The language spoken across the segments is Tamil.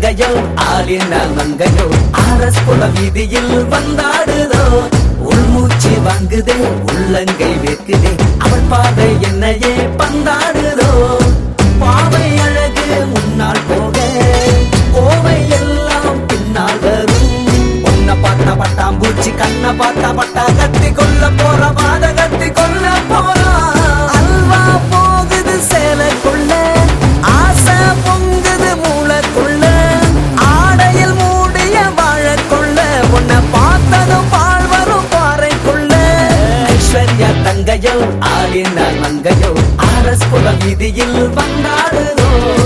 தங்கையோ ஆளினால் மங்கையோ ஆரஸ் குல வீதியில் வந்தாடுதோ உள்மூச்சு வாங்குதே உள்ளங்கை வேக்குதே அவள் பார்வை என்னையே பந்தாடுதோ பாவை அழகு முன்னால் போக கோவை எல்லாம் பின்னால் வரும் உன்னை பார்த்தா பட்டாம்பூச்சி கண்ணை பார்த்தா பட்டா கத்தி கொல்ல போற பாத கத்தி கொல்ல போறா அல்வா போகுது சேலைக்குள்ள ஆசை பொங்குது மூளைக்குள்ள ஆடையில் மூடிய வாழக்குள்ள உன்னை பார்த்ததும் பால் வரும் பாறைக்குள்ள ஐஸ்வர்யா தங்கையோ ஆளினால் மங்கையோ ஆரஸ் குல வீதியில் வந்தாடுதோ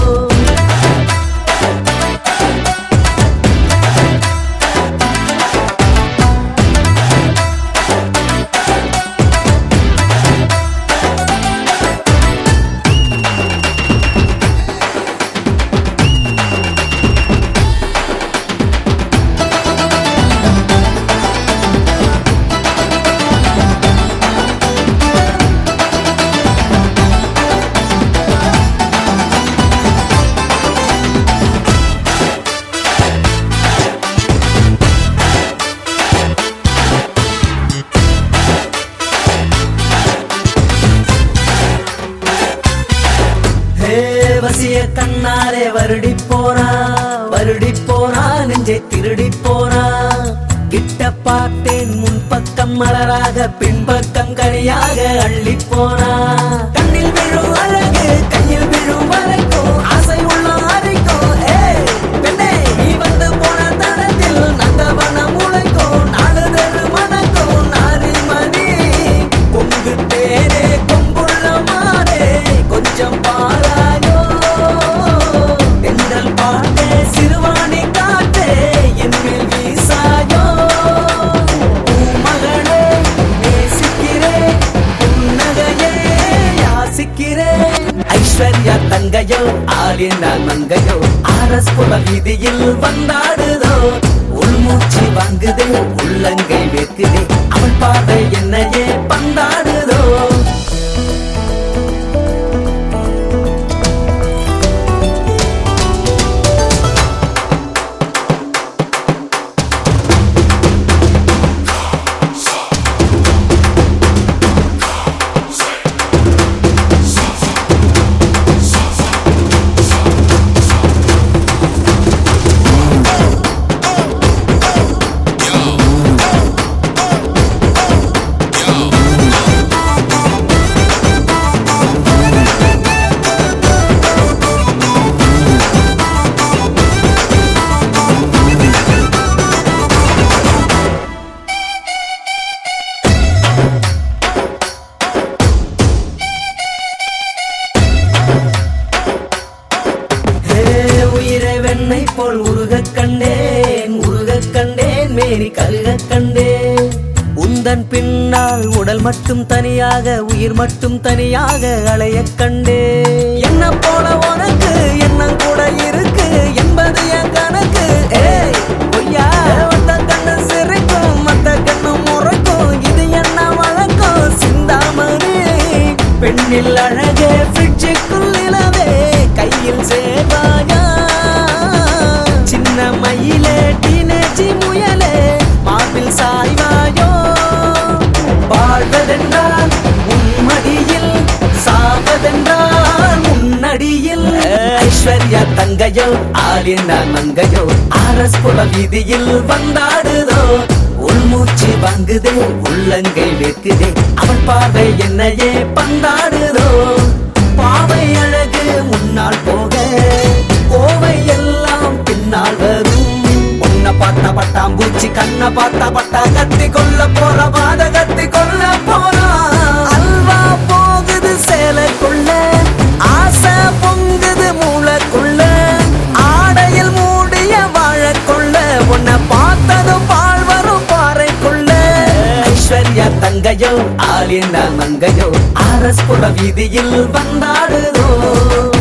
ஹே வசிய கண்ணாலே வருடி போனா வருடி போனா நெஞ்சை திருடி போனா கிட்ட பார்த்தேன் முன்பக்கம் மலராக பின்பக்கம் கனியாக அள்ளி போனா கண்ணில் விழும் அழகு கையில் விழும் வரைக்கும் ஆசை உள்ள அரைக்கும் ஏய் பெண்ணே நீ வந்து போன தடத்தில் நந்தவனம் முளைக்கும் நாடு தெரு மணக்கும் நாரிமணி கொங்கு தேரே கொங்குள்ள மாறே கொஞ்சம் பாராயோ தென்றல் பாட்டே சிறுவாணி காட்டே என் மேல் வீசாயோ மகளே நேசிக்கிறேன் புன்னகையே யாசிக்கிறேன் ஐஸ்வர்யா தங்கையோ ஆளினால் மங்கையோ ஆரஸ் குல வீதியில் வந்தாடுதோ உள்மூச்சு வாங்குதே உள்ளங்கை வேக்குதே அவள் பார்வை என்னையே பந்தாடுதோ ஹே, உயிரை வெண்ணை போல் உருகக் கண்டேன் உருகக் கண்டேன் மேனி கருகக் கண்டேன் உந்தன் பின்னால் உடல் மட்டும் தனியாக உயிர் மட்டும் தனியாக அலையக் கண்டேன் என்ன போல உனக்கு எண்ணம் கூட இருக்கு என்பது என் கணக்கு ஏய் பொய்யா ஒத்த கண்ணு சிரிக்கும் மத்த கண்ணு முறைக்கும் இது என்ன வழக்கம் சிந்தாமணி பெண்ணில் அழகே ஃப்ரிட்ஜுக்குள் நிலவே கையில் சேவாயா சின்ன மயிலே டீனேஜி முயலே மார்பில் சாய்வாயோ வாழ்வதென்றால் உன்மடியில் சாவதென்றால் முன்னடியில் ஐஸ்வர்யா தங்கையோ ஆளினால் மங்கையோ ஆரஸ் குல வீதியில் வந்தாடுதோ உள்மூச்சு வாங்குதே உள்ளங்கை வேக்குதே அவள் பார்வை என்னையே பந்தாடுதோ பாவை அழகு முன்னால் போக கோவை எல்லாம் பின்னால் வரும் உன்னை பார்த்தா பட்டாம்பூச்சி கண்ணை பார்த்தா பட்டா கத்தி கொல்ல போற பாத கத்தி கொல்ல போறா அல்வா போகுது சேலைக்குள்ள ஆசை பொங்குது மூளைக்குள்ள ஆடையில் மூடிய வாழக்குள்ள உன்னை பார்த்ததும் பால் வரும் பாறைக்குள்ள ஐஸ்வர்யா தங்கையோ ஆளினால் மங்கையோ ஆரஸ் குல வீதியில் வந்தாடுதோ